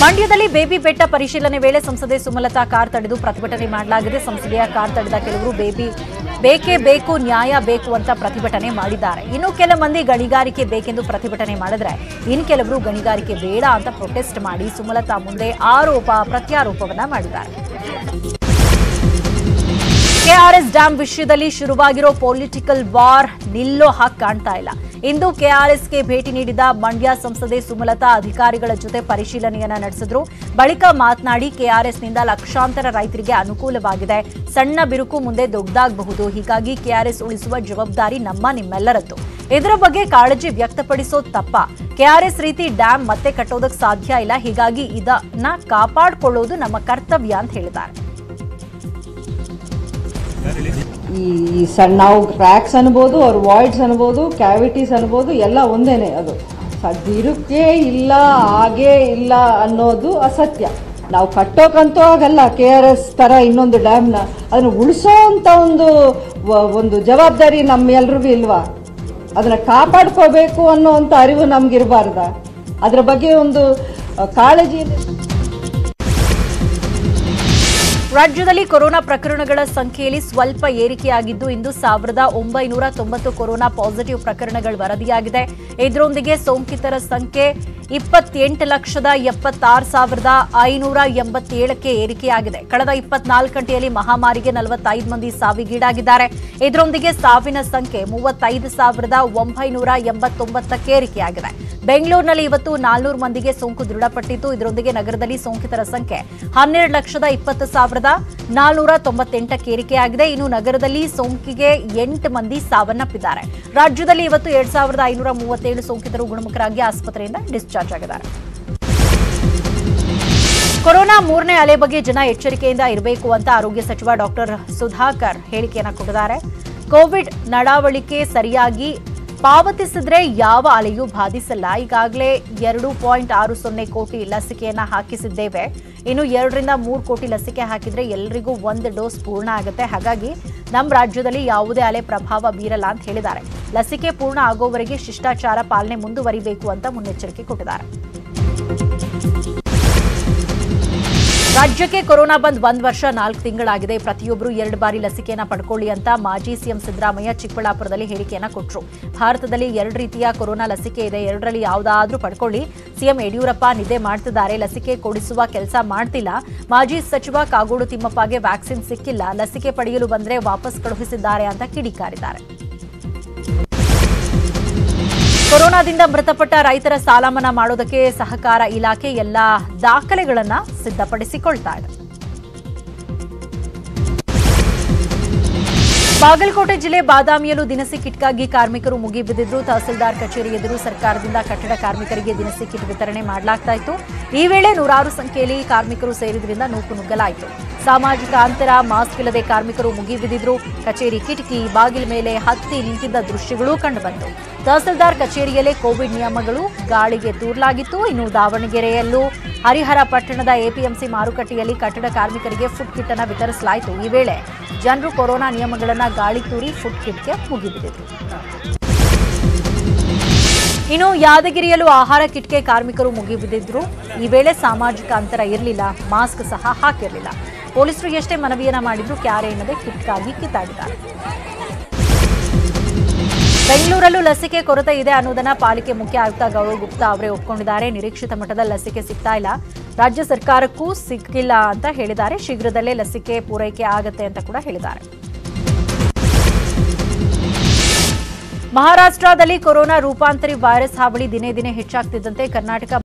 ಮಂಡ್ಯದಲ್ಲಿ ಬೇಬಿ ಬೆಟ್ಟ ಪರಿಶೀಲನೆ ವೇಳೆ ಸಂಸದೆ ಸುಮಲತಾ ಕಾರ್ ತಡೆದು ಪ್ರತಿಭಟನೆ ಮಾಡಲಾಗಿದೆ ಸಂಸದೆಯ ಕಾರ್ ತಡೆದ ಕೆಲವರು ಬೇಬಿ ಬೇಕೇ ಬೇಕು ನ್ಯಾಯ ಬೇಕು ಅಂತ ಪ್ರತಿಭಟನೆ ಮಾಡಿದ್ದಾರೆ ಇನ್ನು ಕೆಲ ಮಂದಿ ಗಣಿಗಾರಿಕೆ ಬೇಕೆಂದು ಪ್ರತಿಭಟನೆ ಮಾಡಿದ್ರೆ ಇನ್ನು ಕೆಲವರು ಗಣಿಗಾರಿಕೆ ಬೇಡ ಅಂತ ಪ್ರೊಟೆಸ್ಟ್ ಮಾಡಿ ಸುಮಲತಾ ಮುಂದೆ ಆರೋಪ ಪ್ರತ್ಯಾರೋಪವನ್ನ ಮಾಡಿದ್ದಾರೆ ಕೆಆರ್ಎಸ್ ಡ್ಯಾಂ ವಿಷಯದಲ್ಲಿ ಶುರುವಾಗಿರೋ ಪೊಲಿಟಿಕಲ್ ವಾರ್ ನಿಲ್ಲೋ ಹಾಗೆ ಕಾಣ್ತಾ ಇಲ್ಲ ಇಂದು ಕೆಆರ್ಎಸ್ಗೆ ಭೇಟಿ ನೀಡಿದ ಮಂಡ್ಯ ಸಂಸದೆ ಸುಮಲತಾ ಅಧಿಕಾರಿಗಳ ಜೊತೆ ಪರಿಶೀಲನೆಯನ್ನ ನಡೆಸಿದ್ರು ಬಳಿಕ ಮಾತನಾಡಿ ಕೆಆರ್ಎಸ್ನಿಂದ ಲಕ್ಷಾಂತರ ರೈತರಿಗೆ ಅನುಕೂಲವಾಗಿದೆ ಸಣ್ಣ ಬಿರುಕು ಮುಂದೆ ದೊಡ್ಡದಾಗಬಹುದು ಹೀಗಾಗಿ ಕೆಆರ್ಎಸ್ ಉಳಿಸುವ ಜವಾಬ್ದಾರಿ ನಮ್ಮ ನಿಮ್ಮೆಲ್ಲರದ್ದು ಇದರ ಬಗ್ಗೆ ಕಾಳಜಿ ವ್ಯಕ್ತಪಡಿಸೋದು ತಪ್ಪ ಕೆಆರ್ಎಸ್ ರೀತಿ ಡ್ಯಾಂ ಮತ್ತೆ ಕಟ್ಟೋದಕ್ಕೆ ಸಾಧ್ಯ ಇಲ್ಲ ಹೀಗಾಗಿ ಇದನ್ನ ಕಾಪಾಡಿಕೊಳ್ಳೋದು ನಮ್ಮ ಕರ್ತವ್ಯ ಅಂತ ಹೇಳಿದ್ದಾರೆ ಈ ಈ ಸಣ್ಣ ನಾವು ಕ್ರ್ಯಾಕ್ಸ್ ಅನ್ಬೋದು ಅವ್ರ ವಾಯ್ಡ್ಸ್ ಅನ್ಬೋದು ಕ್ಯಾವಿಟೀಸ್ ಅನ್ಬೋದು ಎಲ್ಲ ಒಂದೇನೆ ಅದು ಸದ್ದಿರುಕ್ಕೆ ಇಲ್ಲ ಹಾಗೇ ಇಲ್ಲ ಅನ್ನೋದು ಅಸತ್ಯ ನಾವು ಕಟ್ಟೋಕಂತೂ ಆಗಲ್ಲ ಕೆ ಆರ್ ಎಸ್ ಥರ ಇನ್ನೊಂದು ಡ್ಯಾಮ್ನ ಅದನ್ನು ಉಳಿಸೋ ಅಂತ ಒಂದು ವ- ಒಂದು ಜವಾಬ್ದಾರಿ ನಮ್ಮೆಲ್ರಿಗೂ ಇಲ್ವಾ ಅದನ್ನು ಕಾಪಾಡ್ಕೋಬೇಕು ಅನ್ನೋವಂಥ ಅರಿವು ನಮ್ಗಿರಬಾರ್ದ ಅದ್ರ ಬಗ್ಗೆ ಒಂದು ಆ, ಕಾಳಜಿ ರಾಜ್ಯದಲ್ಲಿ ಕೊರೋನಾ ಪ್ರಕರಣಗಳ ಸಂಖ್ಯೆಯಲ್ಲಿ ಸ್ವಲ್ಪ ಏರಿಕೆಯಾಗಿದ್ದು ಇಂದು ಸಾವಿರದ ಒಂಬೈನೂರ ತೊಂಬತ್ತು ಕೊರೋನಾ ಪಾಸಿಟಿವ್ ಪ್ರಕರಣಗಳು ವರದಿಯಾಗಿದೆ ಇದರೊಂದಿಗೆ ಸೋಂಕಿತರ ಸಂಖ್ಯೆ ಇಪ್ಪತ್ತೆಂಟು ಲಕ್ಷದ ಎಪ್ಪತ್ತಾರು ಸಾವಿರದ ಐನೂರ ಎಂಬತ್ತೇಳಕ್ಕೆ ಏರಿಕೆಯಾಗಿದೆ ಕಳೆದ ಇಪ್ಪತ್ನಾಲ್ಕು ಗಂಟೆಯಲ್ಲಿ ಮಹಾಮಾರಿಗೆ ನಲವತ್ತೈದು ಮಂದಿ ಸಾವಿಗೀಡಾಗಿದ್ದಾರೆ ಇದರೊಂದಿಗೆ ಸಾವಿನ ಸಂಖ್ಯೆ ಮೂವತ್ತೈದು ಸಾವಿರದ ಒಂಬೈನೂರ ಎಂಬತ್ತೊಂಬತ್ತಕ್ಕೆ ಏರಿಕೆಯಾಗಿದೆ ಬೆಂಗಳೂರಿನಲ್ಲಿ ಇವತ್ತು ನಾಲ್ನೂರು ಮಂದಿಗೆ ಸೋಂಕು ದೃಢಪಟ್ಟಿದ್ದು ಇದರೊಂದಿಗೆ ನಗರದಲ್ಲಿ ಸೋಂಕಿತರ ಸಂಖ್ಯೆ ಹನ್ನೆರಡು ಲಕ್ಷದ ಇಪ್ಪತ್ತು ಸಾವಿರದ ನಾಲ್ನೂರ ತೊಂಬತ್ತೆಂಟಕ್ಕೆ ಏರಿಕೆಯಾಗಿದೆ ಇನ್ನು ನಗರದಲ್ಲಿ ಸೋಂಕಿಗೆ ಎಂಟು ಮಂದಿ ಸಾವನ್ನಪ್ಪಿದ್ದಾರೆ ರಾಜ್ಯದಲ್ಲಿ ಇವತ್ತು ಎರಡ್ ಸಾವಿರದ ಐನೂರ ಮೂವತ್ತೇಳು ಸೋಂಕಿತರು ಗುಣಮುಖರಾಗಿ ಆಸ್ಪತ್ರೆಯಿಂದ ಡಿಸ್ಚಾರ್ಜ್ ಆಗಿದ್ದಾರೆ ಕೊರೋನಾ ಮೂರನೇ ಅಲೆ ಬಗ್ಗೆ ಜನ ಎಚ್ಚರಿಕೆಯಿಂದ ಇರಬೇಕು ಅಂತ ಆರೋಗ್ಯ ಸಚಿವ ಡಾಕ್ಟರ್ ಸುಧಾಕರ್ ಹೇಳಿಕೆಯನ್ನ ಕೊಟ್ಟಿದ್ದಾರೆ ಕೋವಿಡ್ ನಡಾವಳಿಕೆ ಸರಿಯಾಗಿ ಪಾವತಿಸಿದ್ರೆ ಯಾವ ಅಲೆಯೂ ಬಾಧಿಸಲ್ಲ ಈಗಾಗಲೇ ಎರಡು ಪಾಯಿಂಟ್ ಆರು ಸೊನ್ನೆ ಕೋಟಿ ಲಸಿಕೆಯನ್ನ ಹಾಕಿಸಿದ್ದೇವೆ ಇನ್ನು ಎರಡರಿಂದ ಮೂರು ಕೋಟಿ ಲಸಿಕೆ ಹಾಕಿದ್ರೆ ಎಲ್ರಿಗೂ ಒಂದು ಡೋಸ್ ಪೂರ್ಣ ಆಗುತ್ತೆ ಹಾಗಾಗಿ ನಮ್ಮ ರಾಜ್ಯದಲ್ಲಿ ಯಾವುದೇ ಅಲೆ ಪ್ರಭಾವ ಬೀರಲ್ಲ ಅಂತ ಹೇಳಿದ್ದಾರೆ ಲಸಿಕೆ ಪೂರ್ಣ ಆಗೋವರೆಗೆ ಶಿಷ್ಟಾಚಾರ ಪಾಲನೆ ಮುಂದುವರಿಬೇಕು ಅಂತ ಮುನ್ನೆಚ್ಚರಿಕೆ ಕೊಟ್ಟಿದ್ದಾರೆ ರಾಜ್ಯಕ್ಕೆ ಕೊರೋನಾ ಬಂದ್ ಒಂದ್ ವರ್ಷ ನಾಲ್ಕು ತಿಂಗಳಾಗಿದೆ ಪ್ರತಿಯೊಬ್ಬರು ಎರಡು ಬಾರಿ ಲಸಿಕೆಯನ್ನ ಪಡ್ಕೊಳ್ಳಿ ಅಂತ ಮಾಜಿ ಸಿಎಂ ಸಿದ್ದರಾಮಯ್ಯ ಚಿಕ್ಕಬಳ್ಳಾಪುರದಲ್ಲಿ ಹೇಳಿಕೆಯನ್ನ ಕೊಟ್ಟರು ಭಾರತದಲ್ಲಿ ಎರಡು ರೀತಿಯ ಕೊರೋನಾ ಲಸಿಕೆ ಇದೆ ಎರಡರಲ್ಲಿ ಯಾವುದಾದ್ರೂ ಪಡ್ಕೊಳ್ಳಿ ಸಿಎಂ ಯಡಿಯೂರಪ್ಪ ನಿದ್ದೆ ಮಾಡ್ತಿದ್ದಾರೆ ಲಸಿಕೆ ಕೊಡಿಸುವ ಕೆಲಸ ಮಾಡ್ತಿಲ್ಲ ಮಾಜಿ ಸಚಿವ ಕಾಗೋಡು ತಿಮ್ಮಪ್ಪಗೆ ವ್ಯಾಕ್ಸಿನ್ ಸಿಕ್ಕಿಲ್ಲ ಲಸಿಕೆ ಪಡೆಯಲು ಬಂದ್ರೆ ವಾಪಸ್ ಕಳುಹಿಸಿದ್ದಾರೆ ಅಂತ ಕಿಡಿಕಾರಿದ್ದಾರೆ ಕೊರೋನಾದಿಂದ ಮೃತಪಟ್ಟ ರೈತರ ಸಾಲ ಮನ್ನಾ ಮಾಡೋದಕ್ಕೆ ಸಹಕಾರ ಇಲಾಖೆ ಎಲ್ಲಾ ದಾಖಲೆಗಳನ್ನ ಸಿದ್ಧಪಡಿಸಿಕೊಳ್ತಾ ಇದೆ ಬಾಗಲಕೋಟೆ ಜಿಲ್ಲೆ ಬಾದಾಮಿಯಲ್ಲೂ ದಿನಸಿ ಕಿಟ್ಗಾಗಿ ಕಾರ್ಮಿಕರು ಮುಗಿಬಿದ್ದಿದ್ರು ತಹಸೀಲ್ದಾರ್ ಕಚೇರಿ ಎದುರು ಸರ್ಕಾರದಿಂದ ಕಟ್ಟಡ ಕಾರ್ಮಿಕರಿಗೆ ದಿನಸಿ ಕಿಟ್ ವಿತರಣೆ ಮಾಡಲಾಗ್ತಾ ಇತ್ತು ಈ ವೇಳೆ ನೂರಾರು ಸಂಖ್ಯೆಯಲ್ಲಿ ಕಾರ್ಮಿಕರು ಸೇರಿದ್ರಿಂದ ನೂಕು ನುಗ್ಗಲಾಯಿತು ಸಾಮಾಜಿಕ ಅಂತರ ಮಾಸ್ಕ್ ಇಲ್ಲದೆ ಕಾರ್ಮಿಕರು ಮುಗಿಬಿದ್ದಿದ್ರು ಕಚೇರಿ ಕಿಟಕಿ ಬಾಗಿಲ ಮೇಲೆ ಹತ್ತಿ ನಿಂತಿದ್ದ ದೃಶ್ಯಗಳೂ ಕಂಡುಬಂತು ತಹಸೀಲ್ದಾರ್ ಕಚೇರಿಯಲ್ಲೇ ಕೋವಿಡ್ ನಿಯಮಗಳು ಗಾಳಿಗೆ ತೂರಲಾಗಿತ್ತು ಇನ್ನು ದಾವಣಗೆರೆಯಲ್ಲೂ ಹರಿಹರ ಪಟ್ಟಣದ ಎಪಿಎಂಸಿ ಮಾರುಕಟ್ಟೆಯಲ್ಲಿ ಕಟ್ಟಡ ಕಾರ್ಮಿಕರಿಗೆ ಫುಡ್ ಕಿಟ್ ಅನ್ನು ವಿತರಿಸಲಾಯಿತು ಈ ವೇಳೆ ಜನರು ಕೊರೋನಾ ನಿಯಮಗಳನ್ನು ಗಾಳಿ ತೂರಿ ಫುಡ್ ಕಿಟ್ಗೆ ಮುಗಿಬಿದ್ದಿದ್ರು ಇನ್ನು ಯಾದಗಿರಿಯಲ್ಲೂ ಆಹಾರ ಕಿಟ್ಗೆ ಕಾರ್ಮಿಕರು ಮುಗಿಬಿದ್ದಿದ್ರು ಈ ವೇಳೆ ಸಾಮಾಜಿಕ ಅಂತರ ಇರಲಿಲ್ಲ ಮಾಸ್ಕ್ ಸಹ ಹಾಕಿರಲಿಲ್ಲ ಪೊಲೀಸರು ಎಷ್ಟೇ ಮನವಿಯನ್ನ ಮಾಡಿದ್ರು ಕ್ಯಾರೆ ಎನ್ನದೆ ಕಿಟ್ಗಾಗಿ ಕಿತ್ತಾಡಿದ್ದಾರೆ ಬೆಂಗಳೂರಲ್ಲೂ ಲಸಿಕೆ ಕೊರತೆ ಇದೆ ಅನ್ನೋದನ್ನ ಪಾಲಿಕೆ ಮುಖ್ಯ ಆಯುಕ್ತ ಗೌರವ್ ಗುಪ್ತಾ ಅವರೇ ಒಪ್ಕೊಂಡಿದ್ದಾರೆ ನಿರೀಕ್ಷಿತ ಮಟ್ಟದ ಲಸಿಕೆ ಸಿಗ್ತಾ ಇಲ್ಲ ರಾಜ್ಯ ಸರ್ಕಾರಕ್ಕೂ ಸಿಕ್ಕಿಲ್ಲ ಅಂತ ಹೇಳಿದ್ದಾರೆ ಶೀಘ್ರದಲ್ಲೇ ಲಸಿಕೆ ಪೂರೈಕೆ ಆಗತ್ತೆ ಅಂತ ಕೂಡ ಹೇಳಿದ್ದಾರೆ ಮಹಾರಾಷ್ಟ್ರದಲ್ಲಿ ಕೊರೋನಾ ರೂಪಾಂತರಿ ವೈರಸ್ ಹಾವಳಿ ದಿನೇ ದಿನೇ ಹೆಚ್ಚಾಗ್ತಿದ್ದಂತೆ ಕರ್ನಾಟಕ